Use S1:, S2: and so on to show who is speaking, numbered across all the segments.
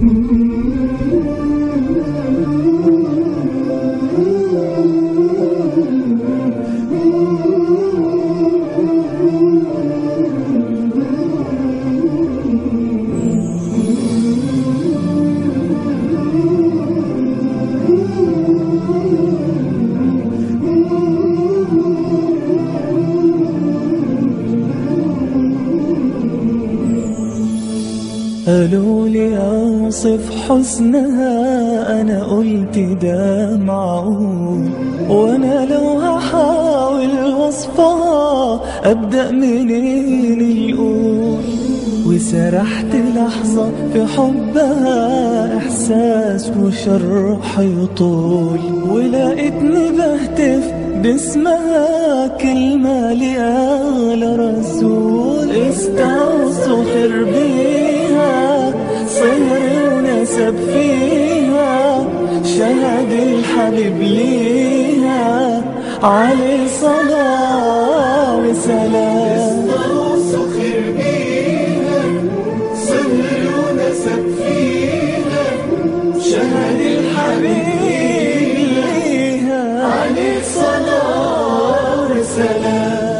S1: قالوا لي اوصف حسنها انا قلت ده معقول وانا لو هحاول وصفها ابدا منين الاول وسرحت لحظة في حبها إحساس وشرح يطول ولقيتني بهتف باسمها كلمة لأغلى رسول استوصوا خير بيها صهر ونسب فيها شهد الحبيب ليها عليه صلاة وسلام
S2: استوصوا خير بيها صهر ونسب فيها
S1: شهد الحبيب ليها
S2: عليه صلاة وسلام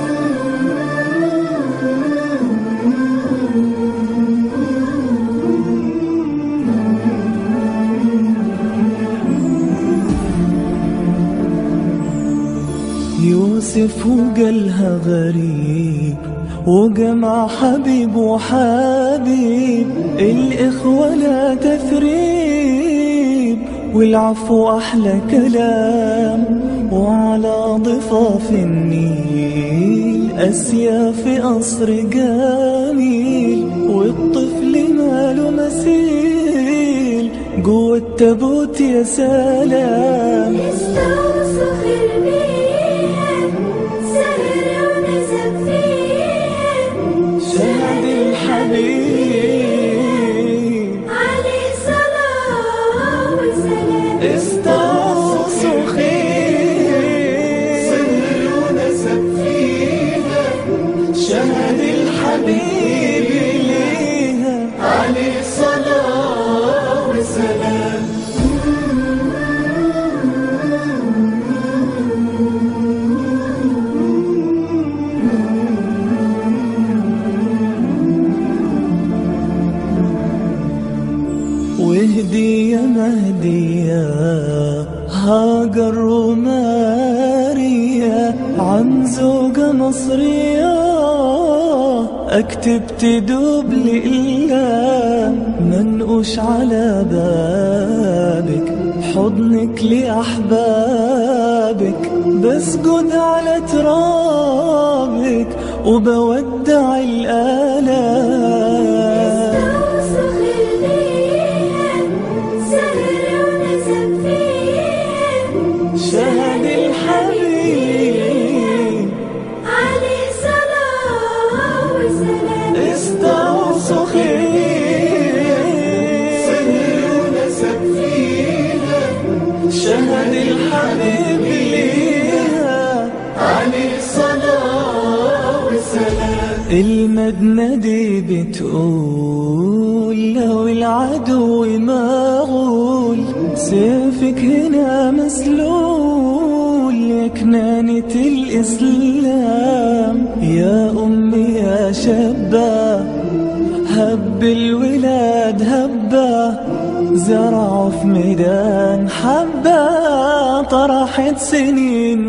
S1: يوسف وقالها غريب وجمع حبيب وحبيب الإخوة لا تثريب والعفو أحلى كلام وعلى ضفاف النيل أسياف قصر جميل والطفل ماله مثيل جوه التابوت يا سلام
S3: استوصوا خير بيها سهر ونسب فيها
S1: شهد الحبيب
S3: عليه صلاة وسلام
S1: استوصوا خير
S2: صهر ونسب فيها
S1: شهد الحبيب ليها
S2: عليه صلاة وسلام
S1: وهدية مهدية هاجر وماريا عن زوجة مصرية اكتب تدوب لله منقوش على بابك حضنك لأحبابك بسجد على ترابك وبودع الآلام
S3: استوصوا خير بيها سهر ونسب فيها
S1: شهد الحبيب
S3: عليه صلاة وسلام
S1: استوصوا خير
S2: صهر ونسب فيها
S1: شهد الحبيب ليها
S2: عليه صلاة وسلام
S1: المدنة دي بتقول لو العدو مغول سيفك هنا مسلول يا كنانة الإسلام يا أمي يا شابة هب الولاد هبة زرعوا في ميدان حبة طرحت سنين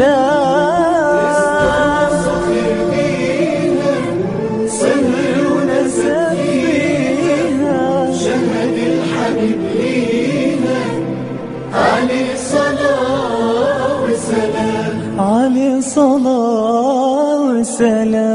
S1: أحلام
S2: صخر بيها صهر ونسب
S1: فيها
S2: شهد الحبيب ليها عليه صلاة وسلام
S1: علي صلاة وسلام